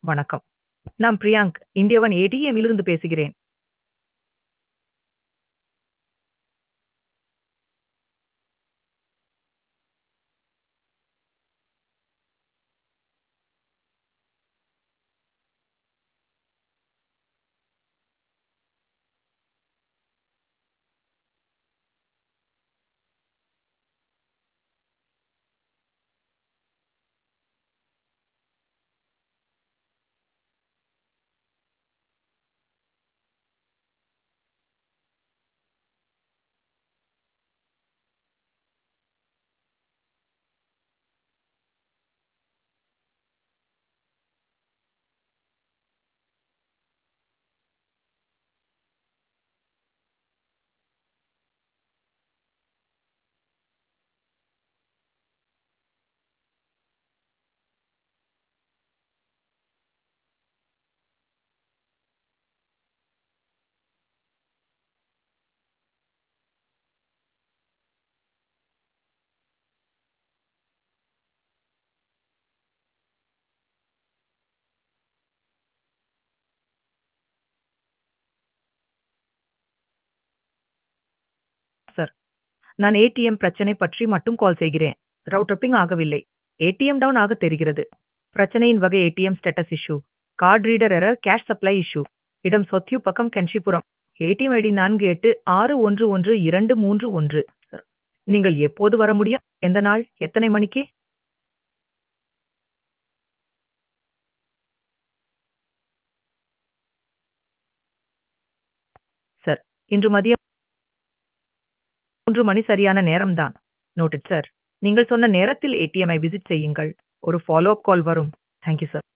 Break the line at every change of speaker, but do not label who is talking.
வணக்கம். நான் பிரியாங்க். இந்தியாவன் ஏடிஎம்மிலிருந்து பேசுகிறேன். சார், நான் ஏடிஎம் பிரச்சனை பற்றி மட்டும் கால் செய்கிறேன். ரவுட்டர் பிங் ஆகவில்லை. ஏடிஎம் டவுன் ஆக தெரிகிறது. பிரச்சனையின் வகை ATM status issue. Card reader error cash supply issue. இடம் சொத்யூ பக்கம் கன்ஷிபுரம். ATM ID 48611231. சார், நீங்கள் எப்போது வர முடியும்? எந்த நாள்? எத்தனை மணிக்கு? சார், இன்று மதியம் 3 மணி சரியான நேரம் தான். Noted sir. நீங்கள் சொன்ன நேரத்தில் ஏடிஎம்மை விசிட் செய்யுங்கள். ஒரு ஃபாலோ அப் கால் வரும். Thank you sir.